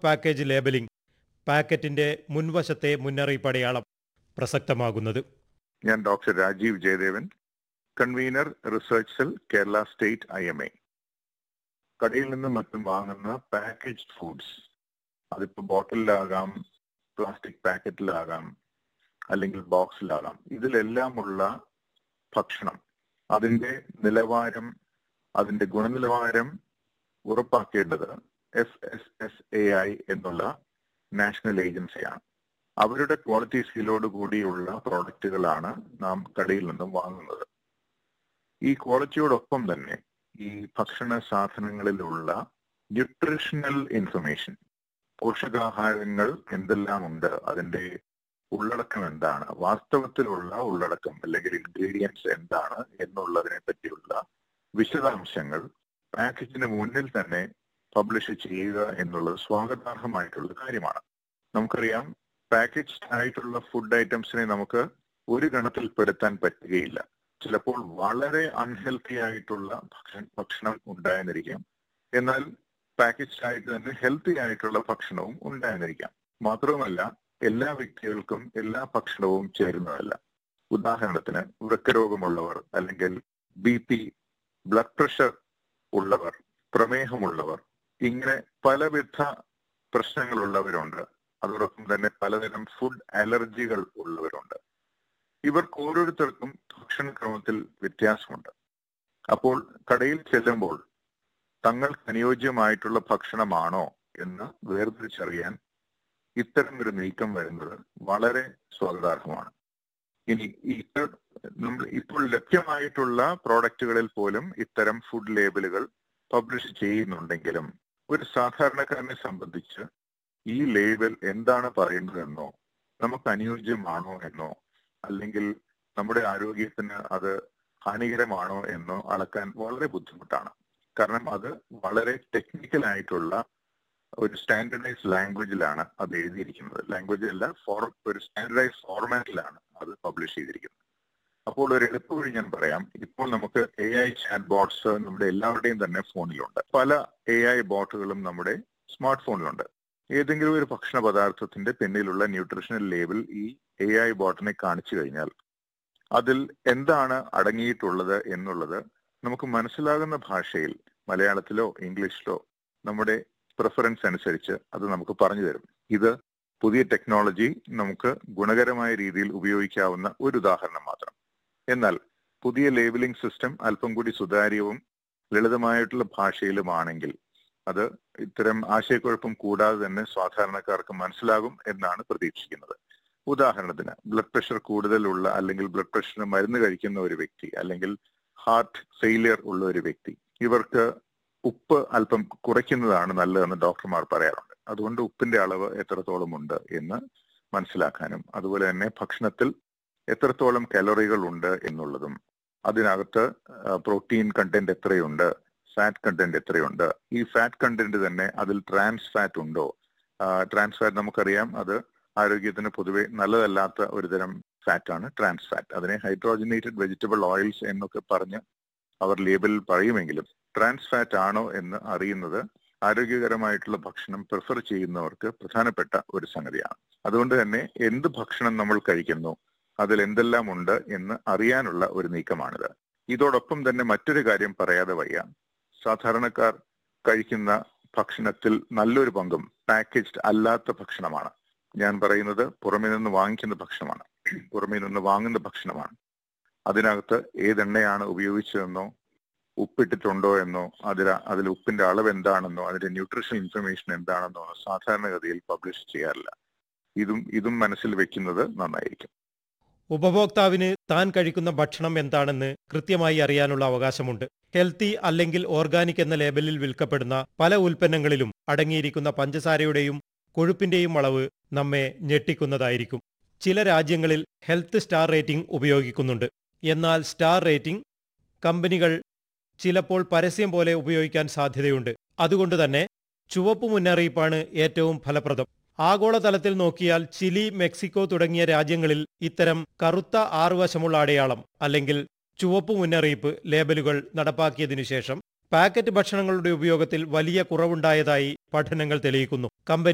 package labelling പാക്കറ്റിന്റെ മുൻവശത്തെ മുന്നറിയിപ്പടയാളം പ്രസക്തമാകുന്നത് ഞാൻ doctor Rajeev Jayadevan convenor research cell Kerala state I M A കടയിൽ നിന്നും മറ്റും വാങ്ങുന്ന പാക്കേജ് ഫുഡ്സ് അതിപ്പോ ബോട്ടിലാകാം പ്ലാസ്റ്റിക് പാക്കറ്റിലാകാം അല്ലെങ്കിൽ ബോക്സിലാകാം ഇതിലെല്ലാമുള്ള ഭക്ഷണം അതിന്റെ നിലവാരം അതിന്റെ ഗുണനിലവാരം ഉറപ്പാക്കേണ്ടത് F S S A I എന്നുള്ള നാഷണൽ ഏജൻസിയാണ് അവരുടെ ക്വാളിറ്റി സീലോട് കൂടിയുള്ള പ്രോഡക്റ്റുകളാണ് നാം കടയിൽ നിന്നും വാങ്ങുന്നത് ഈ ക്വാളിറ്റിയോടൊപ്പം തന്നെ ഈ ഭക്ഷണ സാധനങ്ങളിലുള്ള ന്യൂട്രീഷണൽ ഇൻഫർമേഷൻ പോഷകാഹാരങ്ങൾ എന്തെല്ലാം ഉണ്ട് അതിന്റെ ഉള്ളടക്കം എന്താണ് വാസ്തവത്തിലുള്ള ഉള്ളടക്കം അല്ലെങ്കിൽ ഇൻഗ്രീഡിയൻസ് എന്താണ് എന്നുള്ളതിനെ പറ്റിയുള്ള വിശദാംശങ്ങൾ പാക്കേജിന് മുന്നിൽ തന്നെ പബ്ലിഷ് ചെയ്യുക എന്നുള്ളത് സ്വാഗതാർഹമായിട്ടുള്ള കാര്യമാണ് നമുക്കറിയാം പാക്കേജ്ഡ് ആയിട്ടുള്ള ഫുഡ് ഐറ്റംസിനെ നമുക്ക് ഒരു ഗണത്തിൽ പെടുത്താൻ പറ്റുകയില്ല ചിലപ്പോൾ വളരെ അൺഹെൽത്തി ആയിട്ടുള്ള ഭക്ഷണം ഭക്ഷണം ഉണ്ടായെന്നിരിക്കാം എന്നാൽ പാക്കേജ്ഡ് ആയിട്ട് തന്നെ ഹെൽത്തി ആയിട്ടുള്ള ഭക്ഷണവും ഉണ്ടായെന്നിരിക്കാം മാത്രവുമല്ല എല്ലാ വ്യക്തികൾക്കും എല്ലാ ഭക്ഷണവും ചേരുന്നതല്ല ഉദാഹരണത്തിന് വൃക്കരോഗമുള്ളവർ അല്ലെങ്കിൽ ബി പി ബ്ലഡ് പ്രഷർ ഉള്ളവർ പ്രമേഹമുള്ളവർ ഇങ്ങനെ പലവിധ പ്രശ്നങ്ങളുള്ളവരുണ്ട് അതോടൊപ്പം തന്നെ പലതരം ഫുഡ് അലർജികൾ ഉള്ളവരുണ്ട് ഇവർക്ക് ഓരോരുത്തർക്കും ഭക്ഷണക്രമത്തിൽ വ്യത്യാസമുണ്ട് അപ്പോൾ കടയിൽ ചെല്ലുമ്പോൾ തങ്ങൾക്ക് അനുയോജ്യമായിട്ടുള്ള ഭക്ഷണമാണോ എന്ന് വേർതിരിച്ചറിയാൻ ഇത്തരം ഒരു നീക്കം വരുന്നത് വളരെ സ്വാഗതാർഹമാണ് ഇനി ഇത്തരം നമ്മൾ ഇപ്പോൾ ലഭ്യമായിട്ടുള്ള പ്രോഡക്റ്റുകളിൽ പോലും ഇത്തരം ഫുഡ് ലേബലുകൾ പബ്ലിഷ് ചെയ്യുന്നുണ്ടെങ്കിലും ഒരു സാധാരണക്കാരനെ സംബന്ധിച്ച് ഈ ലേബൽ എന്താണ് പറയുന്നതെന്നോ നമുക്ക് അനുയോജ്യമാണോ എന്നോ അല്ലെങ്കിൽ നമ്മുടെ ആരോഗ്യത്തിന് അത് ഹാനികരമാണോ എന്നോ അളക്കാൻ വളരെ ബുദ്ധിമുട്ടാണ് കാരണം അത് വളരെ ടെക്നിക്കൽ ആയിട്ടുള്ള ഒരു സ്റ്റാൻഡർഡൈസ് ലാംഗ്വേജിലാണ് അത് എഴുതിയിരിക്കുന്നത് ലാംഗ്വേജ് അല്ല ഫോർ ഒരു സ്റ്റാൻഡർഡൈസ് ഫോർമാറ്റിലാണ് അത് പബ്ലിഷ് ചെയ്തിരിക്കുന്നത് അപ്പോൾ ഒരു എളുപ്പവഴി ഞാൻ പറയാം ഇപ്പോൾ നമുക്ക് എ ഐ ചാറ്റ് ബോട്ട്സ് നമ്മുടെ എല്ലാവരുടെയും തന്നെ ഫോണിലുണ്ട് പല എ ഐ ബോട്ടുകളും നമ്മുടെ സ്മാർട്ട് ഫോണിലുണ്ട് ഏതെങ്കിലും ഒരു ഭക്ഷണ പദാർത്ഥത്തിന്റെ പിന്നിലുള്ള ന്യൂട്രീഷണൽ ലേബൽ ഈ എ ഐ ബോട്ടിനെ കാണിച്ചു കഴിഞ്ഞാൽ അതിൽ എന്താണ് അടങ്ങിയിട്ടുള്ളത് എന്നുള്ളത് നമുക്ക് മനസ്സിലാകുന്ന ഭാഷയിൽ മലയാളത്തിലോ ഇംഗ്ലീഷിലോ നമ്മുടെ പ്രിഫറൻസ് അനുസരിച്ച് അത് നമുക്ക് പറഞ്ഞു തരും ഇത് പുതിയ ടെക്നോളജി നമുക്ക് ഗുണകരമായ രീതിയിൽ ഉപയോഗിക്കാവുന്ന ഒരു ഉദാഹരണം മാത്രം എന്നാൽ പുതിയ ലേബലിംഗ് സിസ്റ്റം അല്പം കൂടി സുതാര്യവും ലളിതമായിട്ടുള്ള ഭാഷയിലുമാണെങ്കിൽ അത് ഇത്തരം ആശയക്കുഴപ്പം കൂടാതെ തന്നെ സാധാരണക്കാർക്ക് മനസ്സിലാകും എന്നാണ് പ്രതീക്ഷിക്കുന്നത് ഉദാഹരണത്തിന് ബ്ലഡ് പ്രഷർ കൂടുതലുള്ള അല്ലെങ്കിൽ ബ്ലഡ് പ്രഷറിന് മരുന്ന് കഴിക്കുന്ന ഒരു വ്യക്തി അല്ലെങ്കിൽ ഹാർട്ട് ഫെയിലിയർ ഉള്ള ഒരു വ്യക്തി ഇവർക്ക് ഉപ്പ് അല്പം കുറയ്ക്കുന്നതാണ് നല്ലതെന്ന് ഡോക്ടർമാർ പറയാറുണ്ട് അതുകൊണ്ട് ഉപ്പിന്റെ അളവ് എത്രത്തോളം ഉണ്ട് എന്ന് മനസ്സിലാക്കാനും അതുപോലെ തന്നെ ഭക്ഷണത്തിൽ എത്രത്തോളം കലോറികൾ ഉണ്ട് എന്നുള്ളതും അതിനകത്ത് പ്രോട്ടീൻ കണ്ടന്റ് എത്രയുണ്ട് ഫാറ്റ് കണ്ടന്റ് എത്രയുണ്ട് ഈ ഫാറ്റ് കണ്ടന്റ് തന്നെ അതിൽ ട്രാൻസ് ഫാറ്റ് ഉണ്ടോ ട്രാൻസ് ഫാറ്റ് നമുക്കറിയാം അത് ആരോഗ്യത്തിന് പൊതുവെ നല്ലതല്ലാത്ത ഒരു തരം ഫാറ്റ് ആണ് ട്രാൻസ് ഫാറ്റ് അതിനെ ഹൈഡ്രോജനേറ്റഡ് വെജിറ്റബിൾ ഓയിൽസ് എന്നൊക്കെ പറഞ്ഞ് അവർ ലേബലിൽ പറയുമെങ്കിലും ട്രാൻസ് ഫാറ്റ് ആണോ എന്ന് അറിയുന്നത് ആരോഗ്യകരമായിട്ടുള്ള ഭക്ഷണം പ്രിഫർ ചെയ്യുന്നവർക്ക് പ്രധാനപ്പെട്ട ഒരു സംഗതിയാണ് അതുകൊണ്ട് തന്നെ എന്ത് ഭക്ഷണം നമ്മൾ കഴിക്കുന്നു അതിൽ എന്തെല്ലാം ഉണ്ട് എന്ന് അറിയാനുള്ള ഒരു നീക്കമാണിത് ഇതോടൊപ്പം തന്നെ മറ്റൊരു കാര്യം പറയാതെ വയ്യ സാധാരണക്കാർ കഴിക്കുന്ന ഭക്ഷണത്തിൽ നല്ലൊരു പങ്കും പാക്കേജ്ഡ് അല്ലാത്ത ഭക്ഷണമാണ് ഞാൻ പറയുന്നത് പുറമേ നിന്ന് വാങ്ങിക്കുന്ന ഭക്ഷണമാണ് പുറമേ നിന്ന് വാങ്ങുന്ന ഭക്ഷണമാണ് അതിനകത്ത് ഏതെണ്ണയാണ് ഉപയോഗിച്ചതെന്നോ ഉപ്പിട്ടിട്ടുണ്ടോ എന്നോ അതിൽ അതിൽ ഉപ്പിന്റെ അളവ് എന്താണെന്നോ അതിന്റെ ന്യൂട്രീഷൻ ഇൻഫർമേഷൻ എന്താണെന്നോ സാധാരണഗതിയിൽ പബ്ലിഷ് ചെയ്യാറില്ല ഇതും ഇതും മനസ്സിൽ വെക്കുന്നത് നന്നായിരിക്കും ഉപഭോക്താവിന് താൻ കഴിക്കുന്ന ഭക്ഷണം എന്താണെന്ന് കൃത്യമായി അറിയാനുള്ള അവകാശമുണ്ട് ഹെൽത്തി അല്ലെങ്കിൽ ഓർഗാനിക് എന്ന ലേബലിൽ വിൽക്കപ്പെടുന്ന പല ഉൽപ്പന്നങ്ങളിലും അടങ്ങിയിരിക്കുന്ന പഞ്ചസാരയുടെയും കൊഴുപ്പിന്റെയും അളവ് നമ്മെ ഞെട്ടിക്കുന്നതായിരിക്കും ചില രാജ്യങ്ങളിൽ ഹെൽത്ത് സ്റ്റാർ റേറ്റിംഗ് ഉപയോഗിക്കുന്നുണ്ട് എന്നാൽ സ്റ്റാർ റേറ്റിംഗ് കമ്പനികൾ ചിലപ്പോൾ പരസ്യം പോലെ ഉപയോഗിക്കാൻ സാധ്യതയുണ്ട് അതുകൊണ്ട് തന്നെ ചുവപ്പ് മുന്നറിയിപ്പാണ് ഏറ്റവും ഫലപ്രദം ആഗോളതലത്തിൽ നോക്കിയാൽ ചിലി മെക്സിക്കോ തുടങ്ങിയ രാജ്യങ്ങളിൽ ഇത്തരം കറുത്ത ആറുവശമുള്ള അടയാളം അല്ലെങ്കിൽ ചുവപ്പ് മുന്നറിയിപ്പ് ലേബലുകൾ നടപ്പാക്കിയതിനു ശേഷം പാക്കറ്റ് ഭക്ഷണങ്ങളുടെ ഉപയോഗത്തിൽ വലിയ കുറവുണ്ടായതായി പഠനങ്ങൾ തെളിയിക്കുന്നു കമ്പനി